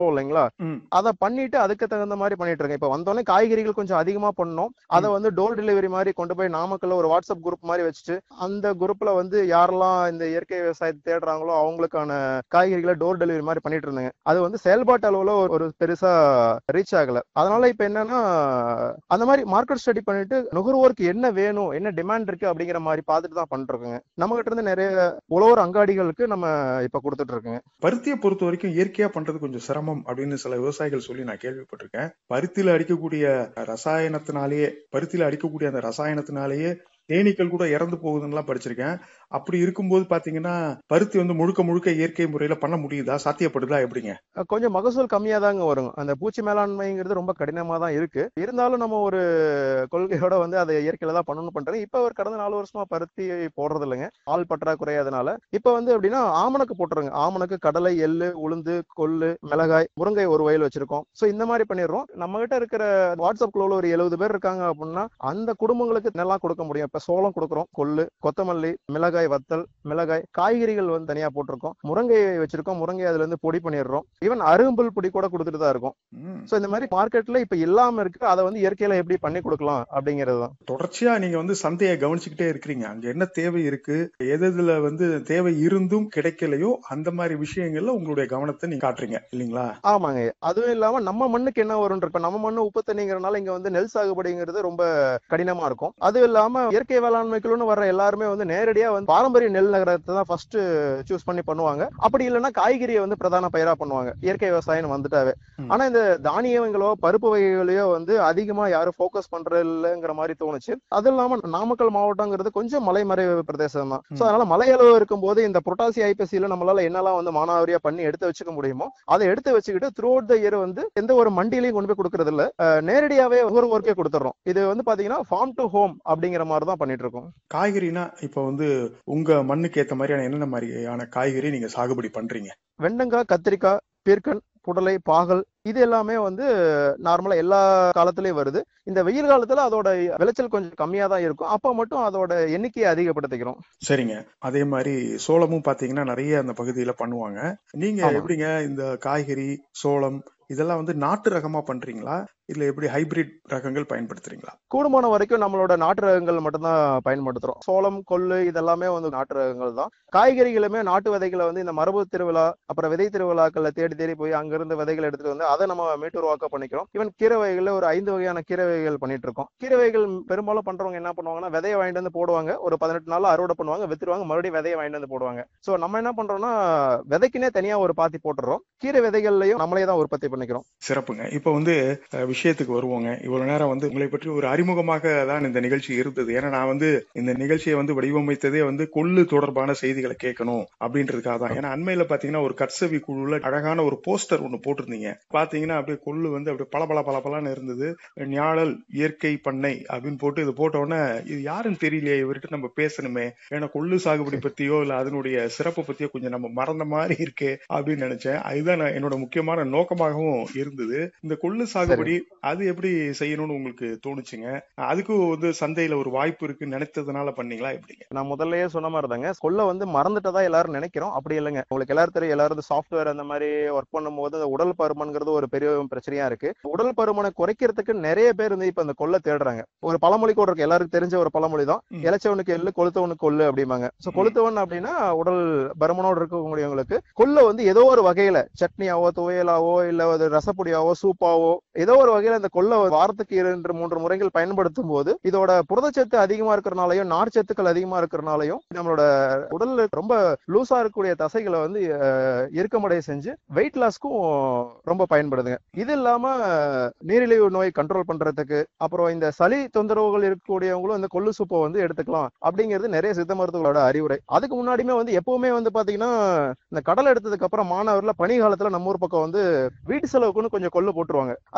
இல்லைங்களா ம். அதை பண்ணிட்டு அதுக்கு தகுந்த மாதிரி பண்ணிட்டு இருக்கேன் இப்ப வந்தோடனே காய்கறிகள் கொஞ்சம் அதிகமா பண்ணோம் அதை வந்து டோர் டெலிவரி மாதிரி கொண்டு போய் நாமக்கல்ல ஒரு வாட்ஸ்அப் குரூப் மாதிரி வச்சுட்டு அந்த குரூப்ல வந்து யாரெல்லாம் இந்த இயற்கை விவசாயத்தை தேடுறாங்களோ அவங்களுக்கான காய்கறிகளை டோர் டெலிவரி மாதிரி பண்ணிட்டு இருந்தேங்க அது வந்து செயல்பாட்டு அளவுல ஒரு- ஒரு பெருசா ரீச் ஆகல அதனால இப்ப என்னன்னா அந்த மாதிரி மார்க்கெட் ஸ்டடி பண்ணிட்டு நுகர்வோருக்கு என்ன வேணும் என்ன டிமாண்ட் இருக்கு அப்படிங்கிற மாதிரி பார்த்துட்டு தான் பண்ணிட்டு இருக்கோங்க நம்ம கிட்ட இருந்து நிறைய உழவர் அங்காடிகளுக்கு நம்ம இப்ப கொடுத்துட்டு இருக்கோங்க பருத்தியை பொறுத்த வரைக்கும் இயற்கையா பண்றது கொஞ்சம் சிரமம் அப்படின்னு சில விவசாயிகள் சொல்லி நான் கேள்விப்பட்டிருக்கேன் பருத்தியில அடிக்கக்கூடிய ரசாயனத்தினாலேயே பருத்தியில அடிக்கக்கூடிய அந்த ரசாயனத்தினாலேயே தேனீக்கள் கூட இறந்து போகுதுன்னுலாம் படிச்சிருக்கேன் அப்படி இருக்கும்போது பாத்தீங்கன்னா பருத்தி வந்து முழுக்க முழுக்க இயற்கை முறையில பண்ண முடியுதா சாத்தியப்படுதா எப்படிங்க அஹ் கொஞ்சம் மகசூல் கம்மியா தாங்க வரும் அந்த பூச்சி மேலாண்மைங்கிறது ரொம்ப கடினமா தான் இருக்கு இருந்தாலும் நம்ம ஒரு கொள்கையோட வந்து அதை இயற்கையில தான் பண்ணணும்னு பண்றேன் இப்ப ஒரு கடந்த நாலு வருஷமா பருத்தி போடுறது இல்லைங்க ஆள் பற்றாக்குறை அதனால இப்ப வந்து எப்படின்னா ஆமணக்கு போட்டுருங்க ஆமணக்கு கடலை எள்ளு உளுந்து கொள்ளு மிளகாய் முருங்கை ஒரு வயல் வச்சிருக்கோம் சோ இந்த மாதிரி பண்ணிடுறோம் நம்ம கிட்ட இருக்கிற வாட்ஸ்அப் குழுல ஒரு எழுபது பேர் இருக்காங்க அப்படின்னா அந்த குடும்பங்களுக்கு என்னெல்லாம் கொடுக்க முடியும் இப்ப சோளம் கொடுக்குறோம் கொள்ளு கொத்தமல்லி மிளகாய் வத்தல் மிளகாய் காய்கறிகள் வந்து தனியா போட்டிருக்கோம் முருங்கை வச்சிருக்கோம் முருங்கை அதுல இருந்து பொடி பண்ணிடுறோம் ஈவன் அரும்புல் பொடி கூட கொடுத்துட்டு தான் இருக்கும் ம். சோ இந்த மாதிரி மார்க்கெட்ல இப்ப இல்லாம இருக்கு அதை வந்து இயற்கையில எப்படி பண்ணி கொடுக்கலாம் அப்படிங்கிறது தான் தொடர்ச்சியா நீங்க வந்து சந்தையை கவனிச்சுக்கிட்டே இருக்கிறீங்க அங்க என்ன தேவை இருக்கு எது எதுல வந்து தேவை இருந்தும் கிடைக்கலையோ அந்த மாதிரி விஷயங்கள்ல உங்களுடைய கவனத்தை நீங்க காட்டுறீங்க இல்லைங்களா ஆமாங்க அதுவும் இல்லாம நம்ம மண்ணுக்கு என்ன வரும் இப்ப நம்ம மண்ணு உப்பு தண்ணிங்கிறனால இங்க வந்து நெல் சாகுபடிங்கிறது ரொம்ப கடினமா இருக்கும் அதுவும் இல்லாம இயற்கை வேளாண்மைக்குள்னு வர்ற எல்லாருமே வந்து நேரடியா வந்து பாரம்பரிய நெல் நகரத்தை தான் ஃபர்ஸ்ட் சூஸ் பண்ணி பண்ணுவாங்க அப்படி இல்லைன்னா காய்கறியை வந்து பிரதான பயிரா பண்ணுவாங்க இயற்கை விவசாயம் வந்துட்டாவே ம். ஆனா இந்த தானியங்களோ பருப்பு வகைகளையோ வந்து அதிகமா யாரும் ஃபோக்கஸ் பண்றது இல்லைங்கிற மாதிரி தோணுச்சு அது இல்லாம நாமக்கல் மாவட்டங்கிறது கொஞ்சம் மலைமறைவு பிரதேசம் தான் சோ ம். அதனால மலையளவு இருக்கும்போது இந்த புரட்டாசி ஐப்பசியில நம்மளால என்னெல்லாம் வந்து மானாவாரியா பண்ணி எடுத்து வச்சுக்க முடியுமோ அதை எடுத்து வச்சுக்கிட்டு த்ரூ அவுட் த இயர் வந்து எந்த ஒரு மண்டியிலையும் கொண்டு போய் கொடுக்கறது இல்ல அஹ் நேரடியாவே ஒருவருக்கே கொடுத்துறோம் இது வந்து பாத்தீங்கன்னா ஃபார்ம் டு ஹோம் அப்படிங்கிற மாதிரி தான் பண்ணிட்டு இருக்கோம் காய்கறினா இப்ப வந்து உங்க மண்ணுக்கு ஏத்த மாதிரியான என்னென்ன மாதிரியான காய்கறி நீங்க சாகுபடி பண்றீங்க வெண்டங்காய் கத்திரிக்காய் பீர்க்கன் புடலை பாகல் இது எல்லாமே வந்து நார்மலா எல்லா காலத்திலயும் வருது இந்த வெயில் காலத்துல அதோட விளைச்சல் கொஞ்சம் கம்மியா தான் இருக்கும் அப்ப மட்டும் அதோட எண்ணிக்கையை அதிகப்படுத்திக்கிறோம் சரிங்க அதே மாதிரி சோளமும் பாத்தீங்கன்னா நிறைய அந்த பகுதியில பண்ணுவாங்க நீங்க ஆமா. எப்படிங்க இந்த காய்கறி சோளம் இதெல்லாம் வந்து நாட்டு ரகமா பண்றீங்களா இல்ல எப்படி ஹைபிரிட் ரகங்கள் பயன்படுத்துறீங்களா கூடுமான வரைக்கும் நம்மளோட நாட்டு ரகங்கள் மட்டும்தான் பயன்படுத்துறோம் சோளம் கொள்ளு இதெல்லாமே வந்து நாட்டு ரகங்கள் தான் காய்கறிகளுமே நாட்டு விதைகளை வந்து இந்த மரபு திருவிழா அப்புறம் விதை திருவிழாக்கள்ல தேடி தேடி போய் அங்கிருந்து விதைகள் எடுத்துட்டு வந்து அதை நம்ம மீட்டுருவாக்க பண்ணிக்கிறோம் ஈவன் கீரை வகைகள்ல ஒரு ஐந்து வகையான கீரை வகைகள் பண்ணிட்டு இருக்கோம் கீரை வகைகள் பெரும்பாலும் பண்றவங்க என்ன பண்ணுவாங்கன்னா விதையை வாங்கிட்டு வந்து போடுவாங்க ஒரு பதினெட்டு நாள் அறுவடை பண்ணுவாங்க வித்துருவாங்க மறுபடியும் விதையை வாங்கிட்டு வந்து போடுவாங்க சோ நம்ம என்ன பண்றோம்னா விதைக்குனே தனியா ஒரு பாத்தி போட்டுறோம் கீரை விதைகள்லயும் நம்மளே தான் உற்பத்தி பண்ணிக்கிறோம் சிறப்புங்க இப்ப வந்து அஹ், விஷயத்துக்கு வருவோங்க இவ்வளவு நேரம் வந்து உங்களை பற்றி ஒரு அறிமுகமாக தான் இந்த நிகழ்ச்சி இருந்தது ஏன்னா நான் வந்து இந்த நிகழ்ச்சியை வந்து வடிவமைத்ததே வந்து கொள்ளு தொடர்பான செய்திகளை கேட்கணும் அப்படின்றதுக்காக தான் ஏன்னா அண்மையில பாத்தீங்கன்னா ஒரு கட்சவி குழுல அழகான ஒரு போஸ்டர் ஒண்ணு போட்டிருந்தீங்க பாத்தீங்கன்னா அப்படியே கொள்ளு வந்து அப்படியே பல பல பல பலன்னு இருந்தது ஞாழல் இயற்கை பண்ணை அப்படின்னு போட்டு இது போட்ட உடனே இது யாருன்னு தெரியலையே இவர்கிட்ட நம்ம பேசணுமே ஏன்னா கொள்ளு சாகுபடி பத்தியோ இல்ல அதனுடைய சிறப்பு பத்தியோ கொஞ்சம் நம்ம மறந்த மாதிரி இருக்கே அப்படின்னு நினைச்சேன் அதுதான் நான் என்னோட முக்கியமான நோக்கமாகவும் இருந்தது இந்த கொள்ளு சாகுபடி அது எப்படி செய்யணும்னு உங்களுக்கு தோணுச்சுங்க அதுக்கும் வந்து சந்தையில ஒரு வாய்ப்பு இருக்குன்னு நினைத்ததுனால பண்ணீங்களா எப்படிங்க நான் முதல்லயே சொன்ன மாதிரி தாங்க கொள்ள வந்து மறந்துட்டதா எல்லாரும் நினைக்கிறோம் அப்படி இல்லைங்க உங்களுக்கு எல்லாரும் தெரியும் எல்லாரும் சாஃப்ட்வேர் அந்த மாதிரி ஒர்க் பண்ணும்போது அந்த உடல் பருமன்கிறது ஒரு பெரிய பிரச்சனையா இருக்கு உடல் பருமனை குறைக்கிறதுக்கு நிறைய பேர் வந்து இப்ப இந்த கொள்ள தேடுறாங்க ஒரு பழமொழி கூட இருக்கு எல்லாருக்கும் தெரிஞ்ச ஒரு பழமொழி தான் ம். இளைச்சவனுக்கு எள்ளு கொளுத்தவனுக்கு கொள்ளு அப்படிம்பாங்க சோ ம். கொளுத்தவன் அப்படின்னா உடல் பருமனோடு இருக்கக்கூடியவங்களுக்கு கொள்ள வந்து ஏதோ ஒரு வகையில சட்னியாவோ துவையலாவோ இல்ல ஒரு ரசப்பொடியாவோ சூப்பாவோ ஏதோ ஒரு வகையில இந்த கொள்ள வாரத்துக்கு இரண்டு மூன்று முறைகள் பயன்படுத்தும் போது இதோட புரதச்சத்து அதிகமா இருக்கிறனாலையும் நார்ச்சத்துக்கள் அதிகமா இருக்கிறனாலையும் நம்மளோட உடல்ல ரொம்ப லூசா இருக்கக்கூடிய தசைகளை வந்து அஹ், இறுக்கமடைய செஞ்சு வெயிட் லாஸ்க்கும் ரொம்ப பயன்படுதுங்க இது இல்லாம நீரிழிவு நோய் கண்ட்ரோல் பண்றதுக்கு அப்புறம் இந்த சளி தொந்தரவுகள் இருக்கக்கூடியவங்களும் இந்த கொள்ளு சூப்பை வந்து எடுத்துக்கலாம் அப்படிங்கிறது நிறைய சித்த மருத்துவங்களோட அறிவுரை அதுக்கு முன்னாடியுமே வந்து எப்பவுமே வந்து பாத்தீங்கன்னா இந்த கடல் எடுத்ததுக்கு அப்புறம் மாணவர்ல பனி காலத்துல நம்ம ஊர் பக்கம் வந்து வீட்டு செலவுக்குன்னு கொஞ்சம் கொள்ளு போட்டுருவாங்க அது ரெண்டு விதமா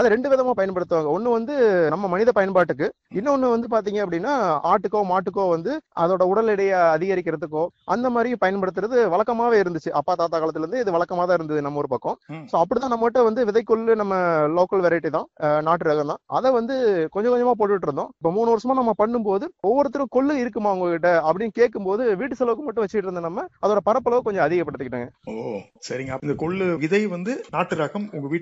விதமா பயன்படுத்துவாங்க ஒண்ணு வந்து நம்ம மனித பயன்பாட்டுக்கு இன்னொன்னு வந்து பாத்தீங்க அப்படின்னா ஆட்டுக்கோ மாட்டுக்கோ வந்து அதோட உடல் எடையை அதிகரிக்கிறதுக்கோ அந்த மாதிரி பயன்படுத்துறது வழக்கமாவே இருந்துச்சு அப்பா தாத்தா காலத்துல இருந்து இது வழக்கமா தான் இருந்தது நம்ம ஒரு பக்கம் ம். சோ அப்படிதான் நம்மகிட்ட வந்து விதைக்கொல்லு நம்ம லோக்கல் வெரைட்டி தான் அஹ், நாட்டு ரகம் தான் அதை வந்து கொஞ்சம் கொஞ்சமா போட்டுட்டு இருந்தோம் இப்ப மூணு வருஷமா நம்ம பண்ணும்போது ஒவ்வொருத்தரும் கொள்ளு இருக்குமா உங்ககிட்ட அப்படின்னு கேட்கும்போது வீட்டு செலவுக்கு மட்டும் வச்சுட்டு இருந்த நம்ம அதோட பரப்பளவு கொஞ்சம் அதிகப்படுத்திக்கிட்டாங்க ஓ சரிங்க அப்ப இந்த கொள்ளு விதை வந்து நாட்டு ரகம் உங்க